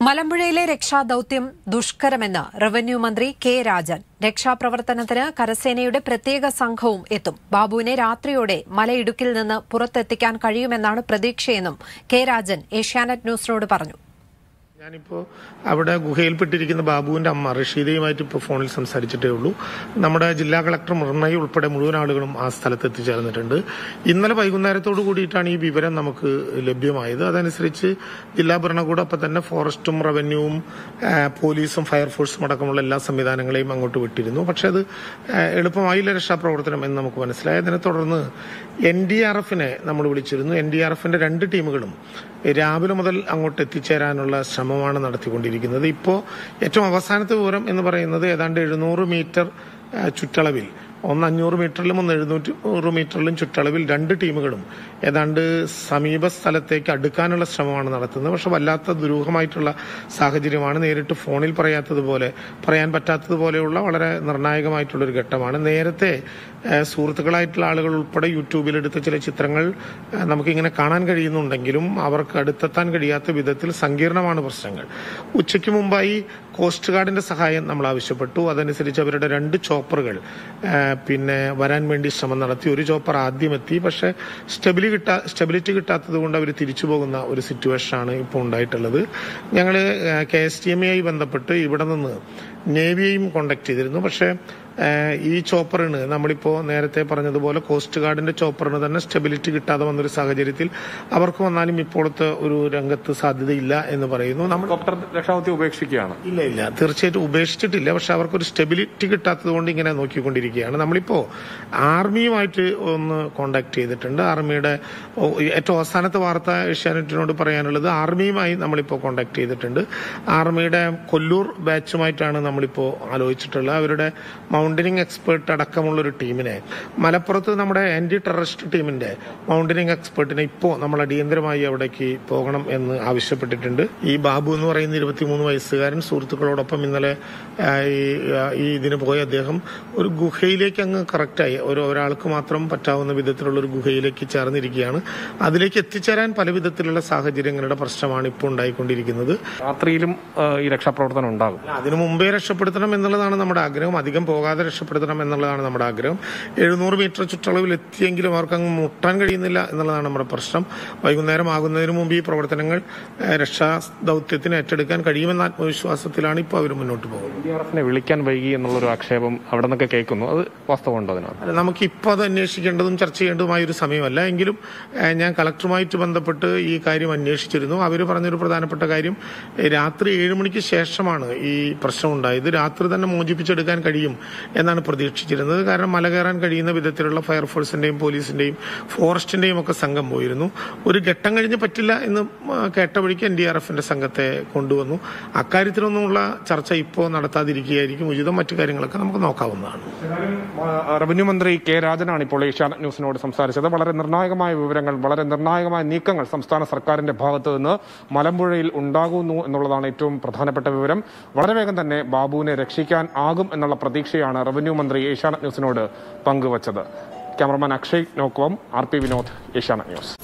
മലമ്പുഴയിലെ രക്ഷാദൌത്യം ദുഷ്കരമെന്ന് റവന്യൂ മന്ത്രി കെ രാജൻ രക്ഷാപ്രവർത്തനത്തിന് കരസേനയുടെ പ്രത്യേക സംഘവും എത്തും ബാബുവിനെ രാത്രിയോടെ മലയിടുക്കിൽ നിന്ന് പുറത്തെത്തിക്കാൻ കഴിയുമെന്നാണ് പ്രതീക്ഷയെന്നും കെ രാജൻ ഏഷ്യാനെറ്റ് ന്യൂസിനോട് പറഞ്ഞു ഞാനിപ്പോൾ അവിടെ ഗുഹയിൽപ്പെട്ടിരിക്കുന്ന ബാബുവിന്റെ അമ്മ റഷീദയുമായിട്ട് ഇപ്പോൾ ഫോണിൽ സംസാരിച്ചിട്ടേ ഉള്ളൂ നമ്മുടെ ജില്ലാ കളക്ടർ മുർണയി ഉൾപ്പെടെ മുഴുവൻ ആളുകളും ആ സ്ഥലത്ത് എത്തിച്ചേർന്നിട്ടുണ്ട് ഇന്നലെ വൈകുന്നേരത്തോടു കൂടിയിട്ടാണ് ഈ വിവരം നമുക്ക് ലഭ്യമായത് അതനുസരിച്ച് ജില്ലാ ഭരണകൂടം അപ്പം തന്നെ ഫോറസ്റ്റും റവന്യൂവും ആ, പോലീസും ഫയർഫോഴ്സും അടക്കമുള്ള എല്ലാ സംവിധാനങ്ങളെയും അങ്ങോട്ട് വിട്ടിരുന്നു പക്ഷെ അത് ആ, എളുപ്പമായില്ല രക്ഷാപ്രവർത്തനം എന്ന് നമുക്ക് മനസ്സിലായി അതിനെ തുടർന്ന് എൻ ഡി ആർ എഫിനെ നമ്മൾ വിളിച്ചിരുന്നു എൻ ഡി ആർ എഫിന്റെ രണ്ട് ടീമുകളും രാവിലെ മുതൽ അങ്ങോട്ട് എത്തിച്ചേരാനുള്ള ശ്രമമാണ് നടത്തിക്കൊണ്ടിരിക്കുന്നത് ഇപ്പോൾ ഏറ്റവും അവസാനത്തെ വിവരം എന്ന് പറയുന്നത് ഏതാണ്ട് എഴുന്നൂറ് മീറ്റർ ആ, ചുറ്റളവിൽ ഒന്ന് അഞ്ഞൂറ് മീറ്ററിലും ഒന്ന് എഴുന്നൂറ്റി നൂറ് മീറ്ററിലും ചുറ്റളവിൽ രണ്ട് ടീമുകളും ഏതാണ്ട് സമീപ സ്ഥലത്തേക്ക് അടുക്കാനുള്ള ശ്രമമാണ് നടത്തുന്നത് പക്ഷെ വല്ലാത്ത ദുരൂഹമായിട്ടുള്ള സാഹചര്യമാണ് നേരിട്ട് ഫോണിൽ പറയാത്തതുപോലെ പറയാൻ പറ്റാത്തതുപോലെയുള്ള വളരെ നിർണായകമായിട്ടുള്ള ഒരു ഘട്ടമാണ് നേരത്തെ ഏഹ്, സുഹൃത്തുക്കളായിട്ടുള്ള ആളുകൾ ഉൾപ്പെടെ യൂട്യൂബിൽ എടുത്ത ചില ചിത്രങ്ങൾ ഏഹ്, നമുക്കിങ്ങനെ കാണാൻ കഴിയുന്നുണ്ടെങ്കിലും അവർക്ക് അടുത്തെത്താൻ കഴിയാത്ത വിധത്തിൽ സങ്കീർണമാണ് പ്രശ്നങ്ങൾ ഉച്ചയ്ക്ക് മുമ്പായി കോസ്റ്റ് ഗാർഡിന്റെ സഹായം നമ്മൾ ആവശ്യപ്പെട്ടു അതനുസരിച്ച് അവരുടെ രണ്ട് ചോപ്പറുകൾ ഏഹ്, പിന്നെ വരാൻ വേണ്ടി ശ്രമം നടത്തി ഒരു ചോപ്പർ ആദ്യം എത്തി പക്ഷേ സ്റ്റെബിലി കിട്ടാ സ്റ്റെബിലിറ്റി കിട്ടാത്തത് കൊണ്ട് അവർ തിരിച്ചു പോകുന്ന ഒരു സിറ്റുവേഷനാണ് ഇപ്പോൾ ഉണ്ടായിട്ടുള്ളത് ഞങ്ങൾ കെ എസ് ടി എം ആയി ബന്ധപ്പെട്ട് ഇവിടെ നിന്ന് നേവിയെയും കോണ്ടാക്ട് ചെയ്തിരുന്നു പക്ഷേ ഏഹ്, ഈ ചോപ്പറിന് നമ്മളിപ്പോൾ നേരത്തെ പറഞ്ഞതുപോലെ കോസ്റ്റ് ഗാർഡിന്റെ ചോപ്പറിന് തന്നെ സ്റ്റെബിലിറ്റി കിട്ടാതെ വന്നൊരു സാഹചര്യത്തിൽ അവർക്ക് വന്നാലും ഇപ്പോഴത്തെ ഒരു രംഗത്ത് സാധ്യതയില്ല എന്ന് പറയുന്നു നമ്മൾ ഹെലികോപ്റ്റർ രക്ഷാദൌത്യം ഉപേക്ഷിക്കുകയാണ് ഇല്ല ഇല്ല തീർച്ചയായിട്ടും ഉപേക്ഷിച്ചിട്ടില്ല പക്ഷെ അവർക്കൊരു സ്റ്റെബിലിറ്റി കിട്ടാത്തത് കൊണ്ട് ഇങ്ങനെ നോക്കിക്കൊണ്ടിരിക്കുകയാണ് നമ്മളിപ്പോ ആർമിയുമായിട്ട് ഒന്ന് കോണ്ടാക്ട് ചെയ്തിട്ടുണ്ട് ആർമിയുടെ ഓ, ഏറ്റവും അവസാനത്തെ വാർത്ത ഏഷ്യാനെറ്റിനോട് പറയാനുള്ളത് ആർമിയുമായി നമ്മളിപ്പോ കോണ്ടാക്ട് ചെയ്തിട്ടുണ്ട് ആർമിയുടെ കൊല്ലൂർ ബാച്ചുമായിട്ടാണ് നമ്മളിപ്പോ ആലോചിച്ചിട്ടുള്ളത് അവരുടെ മൗണ്ടനിങ് എക്സ്പേർട്ട് അടക്കമുള്ള ഒരു ടീമിനെ മലപ്പുറത്ത് നമ്മുടെ ആന്റി ടെററിസ്റ്റ് ടീമിന്റെ മൗണ്ടനിങ് എക്സ്പേർട്ടിനെ ഇപ്പോൾ നമ്മൾ അടിയന്തരമായി അവിടേക്ക് പോകണം എന്ന് ആവശ്യപ്പെട്ടിട്ടുണ്ട് ഈ ബാബു എന്ന് പറയുന്ന ഇരുപത്തിമൂന്ന് വയസ്സുകാരൻ സുഹൃത്തുക്കളോടൊപ്പം ഇന്നലെ ആ, ഈ ആ, ഈ ഇതിന് പോയ അദ്ദേഹം ഒരു ഗുഹയിലേക്ക് അങ്ങ് കറക്റ്റായി ഒരു ഒരാൾക്ക് മാത്രം പറ്റാവുന്ന വിധത്തിലുള്ള ഒരു ഗുഹയിലേക്ക് ചേർന്നിരിക്കുകയാണ് അതിലേക്ക് എത്തിച്ചേരാൻ പല വിധത്തിലുള്ള സാഹചര്യങ്ങളുടെ പ്രശ്നമാണ് ഇപ്പോൾ ഉണ്ടായിക്കൊണ്ടിരിക്കുന്നത് രാത്രിയിലും ആ, ഈ രക്ഷാപ്രവർത്തനം ഉണ്ടാകും അതിനു മുമ്പേ രക്ഷപ്പെടുത്തണം എന്നുള്ളതാണ് നമ്മുടെ ആഗ്രഹം അധികം പോകാതെ രക്ഷപ്പെടുത്തണം എന്നുള്ളതാണ് നമ്മുടെ ആഗ്രഹം എഴുന്നൂറ് മീറ്റർ ചുറ്റളവിൽ എത്തിയെങ്കിലും അവർക്ക് അങ്ങ് മുട്ടാൻ കഴിയുന്നില്ല എന്നുള്ളതാണ് നമ്മുടെ പ്രശ്നം വൈകുന്നേരം ആകുന്നതിന് മുമ്പ് ഈ പ്രവർത്തനങ്ങൾ ഏഹ്, രക്ഷാ ദൗത്യത്തിന് ഏറ്റെടുക്കാൻ കഴിയുമെന്ന ആത്മവിശ്വാസത്തിലാണ് ഇപ്പോൾ അവർ മുന്നോട്ട് പോകുന്നത് ഡി ആർ എഫിനെ വിളിക്കാൻ വൈകി എന്നുള്ളൊരു ആക്ഷേപം അവിടെ നിന്നൊക്കെ കേൾക്കുന്നു അത് വാസ്തവമുണ്ടോ അതിനകത്ത് അല്ല, നമുക്ക് ഇപ്പോൾ അത് അന്വേഷിക്കേണ്ടതും ചർച്ച ചെയ്യേണ്ടതുമായ ഒരു സമയമല്ല എങ്കിലും ഏഹ്, ഞാൻ കളക്ടറുമായിട്ട് ബന്ധപ്പെട്ട് ഈ കാര്യം അന്വേഷിച്ചിരുന്നു അവർ പറഞ്ഞൊരു പ്രധാനപ്പെട്ട കാര്യം ഏഹ്, രാത്രി ഏഴ് മണിക്ക് ശേഷമാണ് ഈ പ്രശ്നം ഉണ്ടായത് രാത്രി തന്നെ മോചിപ്പിച്ചെടുക്കാൻ കഴിയും എന്നാണ് പ്രതീക്ഷിച്ചിരുന്നത് കാരണം മല കയറാൻ കഴിയുന്ന വിധത്തിലുള്ള ഫയർഫോഴ്സിന്റെയും പോലീസിന്റെയും ഫോറസ്റ്റിന്റെയും ഒക്കെ സംഘം പോയിരുന്നു ഒരു ഘട്ടം കഴിഞ്ഞ് പറ്റില്ല എന്ന് ആ, കേട്ട വഴിക്ക് എൻ ഡി ആർ എഫിന്റെ സംഘത്തെ കൊണ്ടുവന്നു അക്കാര്യത്തിലൊന്നുമുള്ള ചർച്ച ഇപ്പോൾ നടത്താതിരിക്കുകയായിരിക്കും ഉചിതം മറ്റു കാര്യങ്ങളൊക്കെ നമുക്ക് നോക്കാവുന്നതാണ് ആ, റവന്യൂ മന്ത്രി കെ രാജനാണ് ഇപ്പോൾ ഏഷ്യാനെറ്റ് ന്യൂസിനോട് സംസാരിച്ചത് വളരെ നിർണായകമായ വിവരങ്ങൾ വളരെ നിർണായകമായ നീക്കങ്ങൾ സംസ്ഥാന സർക്കാരിന്റെ ഭാഗത്ത് നിന്ന് മലമ്പുഴയിൽ ഉണ്ടാകുന്നു എന്നുള്ളതാണ് ഏറ്റവും പ്രധാനപ്പെട്ട വിവരം വളരെ വേഗം തന്നെ ബാബുവിനെ രക്ഷിക്കാൻ ആകും എന്നുള്ള പ്രതീക്ഷയാണ് റവന്യൂ മന്ത്രി ഏഷ്യാനെറ്റ് ന്യൂസിനോട് പങ്കുവച്ചത് ക്യാമറമാൻ അക്ഷയ് നോക്കോം R P Vinod Asianet news